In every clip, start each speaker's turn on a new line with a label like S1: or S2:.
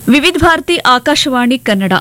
S1: ವಿವಿಧ ಭಾರತಿ ಆಕಾಶವಾಣಿ ಕನ್ನಡ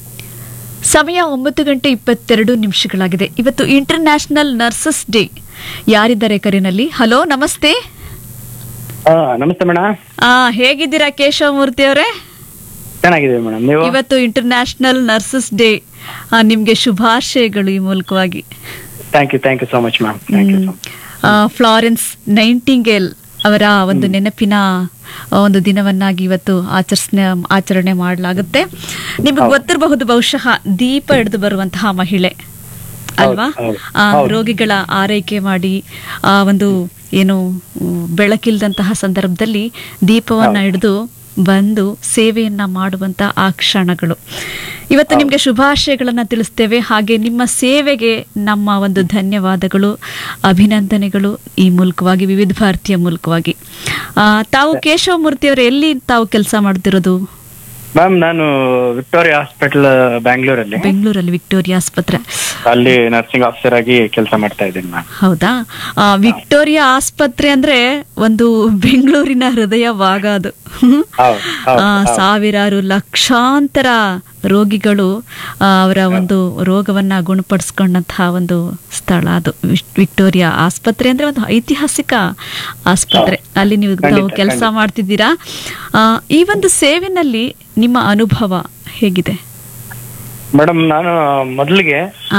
S1: ಸಮಯ ಒಂಬತ್ತು ಗಂಟೆ ಇಪ್ಪತ್ತೆರಡು ನಿಮಿಷಗಳಾಗಿದೆ ಇವತ್ತು ಇಂಟರ್ನ್ಯಾಷನಲ್ ನರ್ಸಸ್ ಡೇ ಯಾರಿದ್ದಾರೆ ಕರೆನಲ್ಲಿ ಹಲೋ ನಮಸ್ತೆ
S2: ಆ, ನಮಸ್ತೆ ಮೇಡಮ್
S1: ಆ ಹೇಗಿದ್ದೀರಾ ಕೇಶವಮೂರ್ತಿ ಅವರೇ
S2: ಚೆನ್ನಾಗಿದೆ ಮೇಡಮ್ ನೀವು
S1: ಇವತ್ತು ಇಂಟರ್ನ್ಯಾಷನಲ್ ನರ್ಸಸ್ ಡೇ ನಿಮ್ಗೆ ಶುಭಾಶಯಗಳು ಈ ಮೂಲಕವಾಗಿ
S2: thank you thank you so much ma'am thank you
S1: ಆ, ಫ್ಲಾರೆನ್ಸ್ ನೈಂಟಿಂಗೇಲ್ ಅವರ ಒಂದು ನೆನಪಿನ ಆ, ಒಂದು ದಿನವನ್ನಾಗಿ ಇವತ್ತು ಆಚರಿಸ್ನ ಆಚರಣೆ ಮಾಡಲಾಗುತ್ತೆ ನಿಮಗೆ ಗೊತ್ತಿರಬಹುದು ಬಹುಶಃ ದೀಪ ಹಿಡಿದು ಬರುವಂತಹ ಮಹಿಳೆ ಅಲ್ವಾ
S2: ಹೌದು,
S1: ಆ,
S2: ಹೌದು.
S1: ರೋಗಿಗಳ ಆರೈಕೆ ಮಾಡಿ ಆ ಒಂದು ಏನು ಉಮ್, ಬೆಳಕಿಲ್ದಂತಹ ಸಂದರ್ಭದಲ್ಲಿ ದೀಪವನ್ನ ಹಿಡಿದು ಬಂದು ಸೇವೆಯನ್ನ ಮಾಡುವಂತ ಆ ಕ್ಷಣಗಳು ಇವತ್ತು ನಿಮಗೆ ಶುಭಾಶಯಗಳನ್ನ ತಿಳಿಸ್ತೇವೆ ಹಾಗೆ ನಿಮ್ಮ ಸೇವೆಗೆ ನಮ್ಮ ಒಂದು ಧನ್ಯವಾದಗಳು ಅಭಿನಂದನೆಗಳು ಈ ಮೂಲಕವಾಗಿ ವಿವಿಧ ಭಾರತೀಯ ಮೂಲಕವಾಗಿ ಆ, ತಾವು ಕೇಶವಮೂರ್ತಿ ಅವರು ಎಲ್ಲಿ ತಾವು ಕೆಲಸ ಮಾಡ್ತಿರೋದು
S2: ಮ್ಯಾಮ್ ನಾನು ವಿಕ್ಟೋರಿಯಾ ಹಾಸ್ಪಿಟಲ್ ಬ್ಯಾಂಗ್ಳೂರಲ್ಲಿ
S1: ಬೆಂಗಳೂರಲ್ಲಿ ವಿಕ್ಟೋರಿಯಾ ಆಸ್ಪತ್ರೆ
S2: ಅಲ್ಲಿ ನರ್ಸಿಂಗ್ ಆಫೀಸರ್ ಆಗಿ ಕೆಲಸ ಮಾಡ್ತಾ ಇದ್ದೀನಿ ಮ್ಯಾಮ್
S1: ಹೌದಾ ಆ, ವಿಕ್ಟೋರಿಯಾ ಆಸ್ಪತ್ರೆ ಅಂದ್ರೆ ಒಂದು ಬೆಂಗಳೂರಿನ ಹೃದಯ ಭಾಗ ಅದು
S2: ಹೌದು ಹೌದು
S1: ಆ, ಸಾವಿರಾರು ಲಕ್ಷಾಂತರ ರೋಗಿಗಳು ಆ, ಅವರ ಒಂದು ರೋಗವನ್ನ ಗುಣಪಡಿಸ್ಕೊಂಡಂತಹ ಒಂದು ಸ್ಥಳ ಅದು ವಿಕ್- ವಿಕ್ಟೋರಿಯಾ ಆಸ್ಪತ್ರೆ ಅಂದ್ರೆ ಒಂದು ಐತಿಹಾಸಿಕ ಆಸ್ಪತ್ರೆ ಅಲ್ಲಿ ನೀವು
S2: ಖಂಡಿತ,
S1: ತಾವು ಕೆಲಸ
S2: ಖಂಡಿತ.
S1: ಮಾಡ್ತಿದ್ದೀರಾ ಆ, ಈ ಒಂದು ಸೇವೆನಲ್ಲಿ ನಿಮ್ಮ ಅನುಭವ ಹೇಗಿದೆ
S2: ಮೇಡಮ್ ನಾನು ಮೊದಲಿಗೆ
S1: ಆ,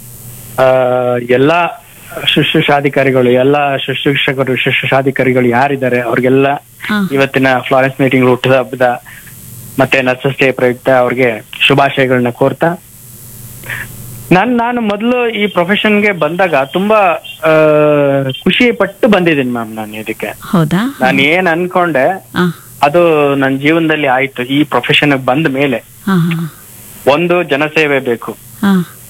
S2: ಎಲ್ಲಾ ಶುಶ್ರೂಷಾಧಿಕಾರಿಗಳು ಎಲ್ಲಾ ಶುಶ್ರೂಷಕರು ಶುಶ್ರೂಷಾಧಿಕಾರಿಗಳು ಯಾರಿದ್ದಾರೆ ಅವ್ರಿಗೆಲ್ಲ
S1: ಆ,
S2: ಇವತ್ತಿನ ಫ್ಲಾರೆನ್ಸ್ ಮೀಟಿಂಗ್ ಹುಟ್ಟದ ಹಬ್ಬದ ಮತ್ತೆ ನರ್ಸಸ್ ಡೇ ಪ್ರಯುಕ್ತ ಅವ್ರಿಗೆ ಶುಭಾಶಯಗಳನ್ನ ಕೋರ್ತಾ ನಾನ್ ನಾನು ಮೊದಲು ಈ ಪ್ರೊಫೆಷನ್ಗೆ ಬಂದಾಗ ತುಂಬಾ ಆ, ಖುಷಿ ಪಟ್ಟು ಬಂದಿದ್ದೀನಿ ಮ್ಯಾಮ್ ನಾನು ಇದಕ್ಕೆ
S1: ಹೌದಾ
S2: ನಾನು ಏನ್ ಅನ್ಕೊಂಡೆ
S1: ಆ,
S2: ಅದು ನನ್ನ ಜೀವನದಲ್ಲಿ ಆಯ್ತು ಈ ಪ್ರೊಫೆಷನ್ ಬಂದ ಮೇಲೆ
S1: ಆ, ಆ,
S2: ಒಂದು ಜನಸೇವೆ ಬೇಕು
S1: ಆ,